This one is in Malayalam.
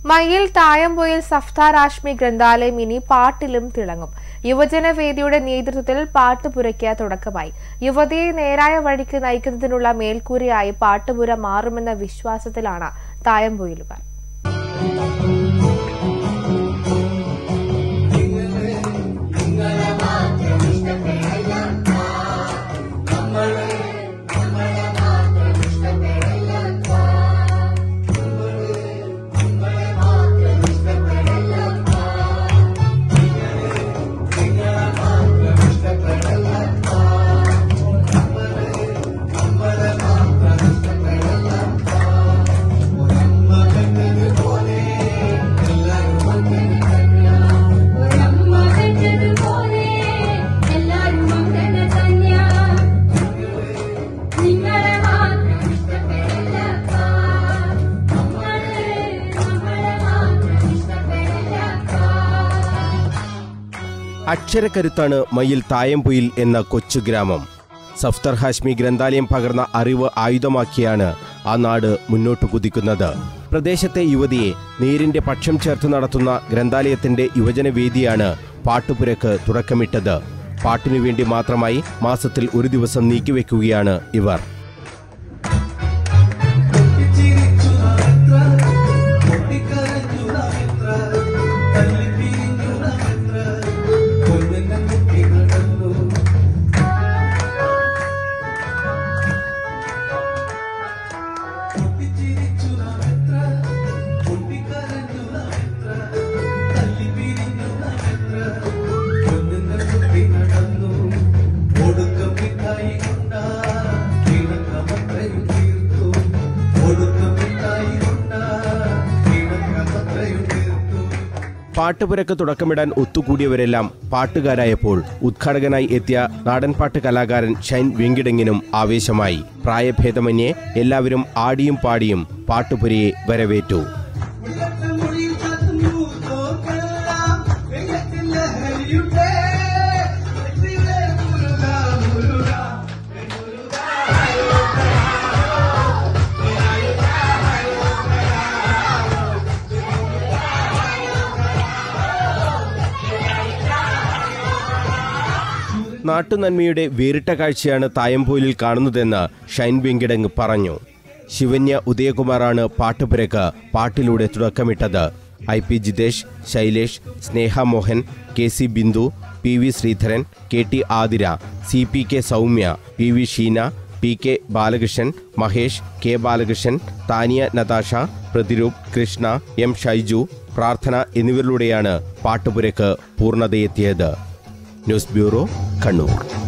മയ്യിൽ തായമ്പൊയിൽ സഫ്താർ ആഷ്മി ഗ്രന്ഥാലയം ഇനി പാട്ടിലും തിളങ്ങും യുവജനവേദിയുടെ നേതൃത്വത്തിൽ പാട്ടുപുരയ്ക്ക് തുടക്കമായി യുവതിയെ നേരായ വഴിക്ക് നയിക്കുന്നതിനുള്ള മേൽക്കൂരയായി പാട്ടുപുര മാറുമെന്ന വിശ്വാസത്തിലാണ് തായമ്പൊയിലുകാർ പോലെ എല്ലാരും അങ്ങനെ തന്നെയാ നിങ്ങളെ മാത്രം ഇഷ്ടപ്പെടില്ലപ്പ നമ്മളെ നമ്മളെ മാത്രം ഇഷ്ടപ്പെടില്ലപ്പ അക്ഷരക്കരുത്താണ് മയിൽ തായമ്പുയിൽ എന്ന കൊച്ചു ഗ്രാമം സഫ്തർ ഹാഷ്മി ഗ്രന്ഥാലയം പകർന്ന അറിവ് ആയുധമാക്കിയാണ് ആ നാട് മുന്നോട്ട് കുതിക്കുന്നത് പ്രദേശത്തെ യുവതിയെ നീരിന്റെ പക്ഷം ചേർത്ത് നടത്തുന്ന ഗ്രന്ഥാലയത്തിന്റെ യുവജനവേദിയാണ് പാട്ടുപുരക്ക് തുടക്കമിട്ടത് പാട്ടിനു വേണ്ടി മാത്രമായി മാസത്തിൽ ഒരു ദിവസം നീക്കിവെക്കുകയാണ് ഇവർ ചിരിച്ചു നാമെത്ര പൊട്ടിക്കരഞ്ഞു നാമെത്ര തല്ലിപ്പിരിഞ്ഞു നാമെത്ര കൊന്നെന്നെ മുട്ടി നടന്നു പൊട്ടിച്ചിരിച്ചു നാമെത്ര പൊട്ടിക്കരഞ്ഞു നാമെത്ര തല്ലിപ്പിരിഞ്ഞു നാമെത്ര കൊന്നെന്നെ മുട്ടി നടന്നു ഒടുക്കം മിഠായി കൊണ്ടാ കിണക്കമത്രയും തീർത്തു ഒടുക്കം മിഠായി കൊണ്ടാ കിണക്കമത്രയും തീർത്തു പാട്ടുപുരക്ക് തുടക്കമിടാൻ ഒത്തുകൂടിയവരെല്ലാം പാട്ടുകാരായപ്പോൾ ഉദ്ഘാടകനായി എത്തിയ നാടൻപാട്ട് കലാകാരൻ ഷൈൻ വെങ്കിടങ്ങിനും ആവേശമായി പ്രായഭേദമന്യേ എല്ലാവരും ആടിയും പാടിയും പാട്ടുപുരയെ വരവേറ്റു ഉള്ളത്തിൽ മുടിയിൽ ചാത്തുന്നു തോക്കെല്ലാം വെള്ളത്തിൽ ലഹരിയുണ്ടേ വെற்றிவே മുരുകാ മുരുകാ നാട്ടുനന്മയുടെ വേറിട്ട കാഴ്ചയാണ് തായമ്പോലിൽ കാണുന്നതെന്ന് ഷൈൻ വെങ്കിടങ് പറഞ്ഞു ശിവന്യ ഉദയകുമാറാണ് പാട്ടുപുരക്ക് പാട്ടിലൂടെ തുടക്കമിട്ടത് I P Jithesh Shailesh Sneha Mohan K C Bindu P V Sreedharan K T Athira C P K Soumya P V Sheena P K Balakrishnan Mahesh K Balakrishnan Taniya Natasha Prathiroop Krishna M Shaiju Prarthana എന്നിവരിലൂടെയാണ് പാട്ടുപുരക്ക് പൂർണ്ണതയെത്തിയത് ന്യൂസ് ബ്യൂറോ കണ്ണൂർ